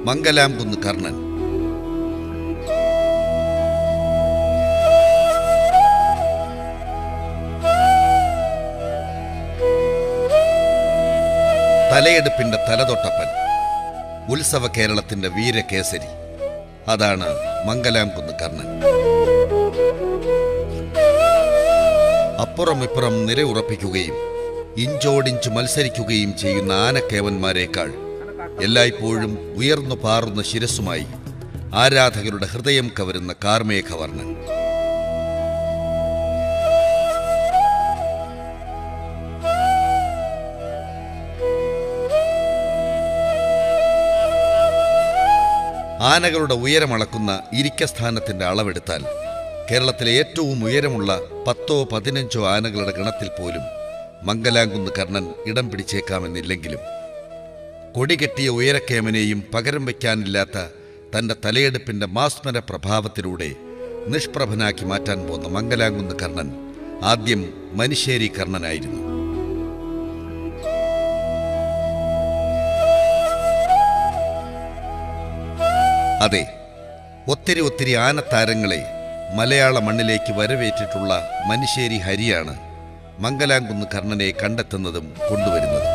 മംഗലാംകുന്ന് കർണൻ തലയെടുപ്പിന്റെ തലതൊട്ടപ്പൻ ഉത്സവ കേരളത്തിന്റെ വീരകേസരി അതാണ് മംഗലാംകുന്ന് കർണൻ അപ്പുറം ഇപ്പുറം നിലയുറപ്പിക്കുകയും ഇഞ്ചോടിഞ്ച് മത്സരിക്കുകയും ചെയ്യുന്ന ആനക്കേവന്മാരെക്കാൾ എല്ലായ്പ്പോഴും ഉയർന്നു പാറുന്ന ശിരസ്സുമായി ആരാധകരുടെ ഹൃദയം കവരുന്ന കാർമേഘവർണ്ണൻ ആനകളുടെ ഉയരമളക്കുന്ന ഇരിക്കസ്ഥാനത്തിന്റെ അളവെടുത്താൽ കേരളത്തിലെ ഏറ്റവും ഉയരമുള്ള പത്തോ പതിനഞ്ചോ ആനകളുടെ ഗണത്തിൽ പോലും മംഗലാംകുന്ന് കർണൻ ഇടം പിടിച്ചേക്കാമെന്നില്ലെങ്കിലും കൊടികെട്ടിയ ഉയരക്കേമനെയും പകരം വയ്ക്കാനില്ലാത്ത തന്റെ തലയെടുപ്പിന്റെ മാസ്മര പ്രഭാവത്തിലൂടെ നിഷ്പ്രഭനാക്കി മാറ്റാൻ പോന്ന മംഗലാംകുന്ന് കർണൻ ആദ്യം മനുശ്ശേരി കർണനായിരുന്നു അതെ ഒത്തിരി ഒത്തിരി ആനത്താരങ്ങളെ മലയാള മണ്ണിലേക്ക് വരവേറ്റിട്ടുള്ള മനുശ്ശേരി ഹരിയാണ് മംഗലാംകുന്ന് കർണനെ കണ്ടെത്തുന്നതും കൊണ്ടുവരുന്നതും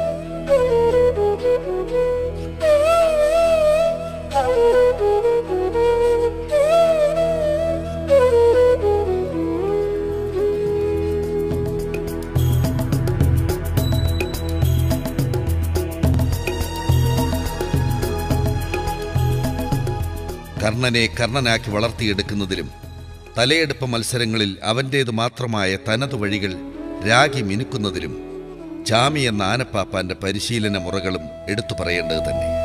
കർണനെ കർണനാക്കി വളർത്തിയെടുക്കുന്നതിലും തലയെടുപ്പ് മത്സരങ്ങളിൽ അവൻ്റേതു മാത്രമായ തനതു വഴികൾ രാഗി മിനുക്കുന്നതിലും ചാമി എന്ന ആനപ്പാപ്പാന്റെ പരിശീലന മുറകളും എടുത്തു പറയേണ്ടത് തന്നെ